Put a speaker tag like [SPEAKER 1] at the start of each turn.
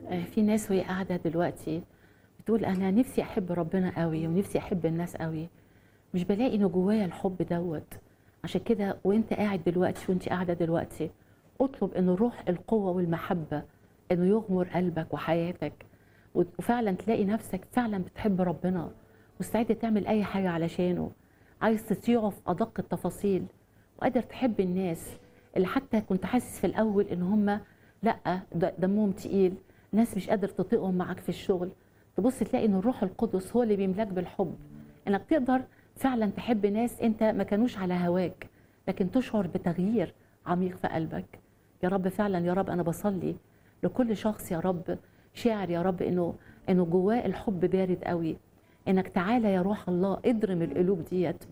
[SPEAKER 1] آه، في ناس وهي قاعده دلوقتي بتقول انا نفسي احب ربنا قوي ونفسي احب الناس قوي مش بلاقي انه جوايا الحب دوت عشان كده وانت قاعد دلوقتي وانت قاعده دلوقتي اطلب ان الروح القوه والمحبه انه يغمر قلبك وحياتك وفعلا تلاقي نفسك فعلا بتحب ربنا مستعد تعمل اي حاجه علشانه عايز تطيعه في ادق التفاصيل وقادر تحب الناس اللي حتى كنت حاسس في الاول ان هم لا د- دمهم تقيل ناس مش قادر تطيقهم معاك في الشغل تبص تلاقي ان الروح القدس هو اللي بيملاك بالحب انك تقدر فعلا تحب ناس انت ما كانوش على هواك لكن تشعر بتغيير عميق في قلبك يا رب فعلا يا رب انا بصلي لكل شخص يا رب شاعر يا رب انه انه جواه الحب بارد قوي انك تعالى يا روح الله اضرم القلوب ديت